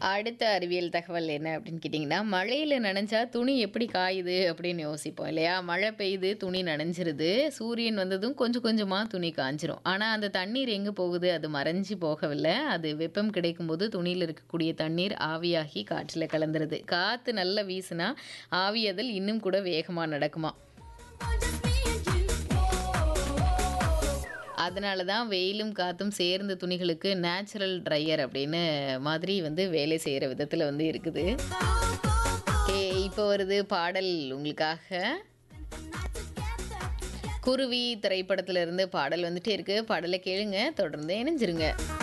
அடுத்த அறிவியல் தகவல் என்ன அப்படின்னு கேட்டிங்கன்னா, மழையில நனைஞ்சா துணி எப்படி காயுது அப்படின்னு யோசிப்போம் இல்லையா? மழை பெய்யுது, துணி நனைஞ்சிருது. சூரியன் வந்ததும் கொஞ்சம் கொஞ்சமா துணி காய்ஞ்சிரும். ஆனா அந்த தண்ணீர் எங்க போகுது? அது மறைஞ்சு போகவில்ல. அது வெப்பம் கிடைக்கும்போது துணியில இருக்கக்கூடிய தண்ணீர் ஆவியாகி காற்றுல கலந்துருது. காத்து நல்லா வீசுனா, ஆவியாதல் இன்னும் கூட வேகமா நடக்குமாம். அதனால தான் வெயிலும், காத்தும் சேர்ந்த துணிகளுக்கு நேச்சுரல் ட்ரையர் அப்படின்னு மாதிரி வந்து வேலை செய்ற விதத்தில வந்து இருக்குது. ஓகே இப்போ வருது பாடல் உங்களுக்காக. குருவி திரைப்படத்திலிருந்து பாடல் வந்துட்டே இருக்கு. பாடல கேளுங்க. தொடர்ந்து இணைஞ்சிருங்க.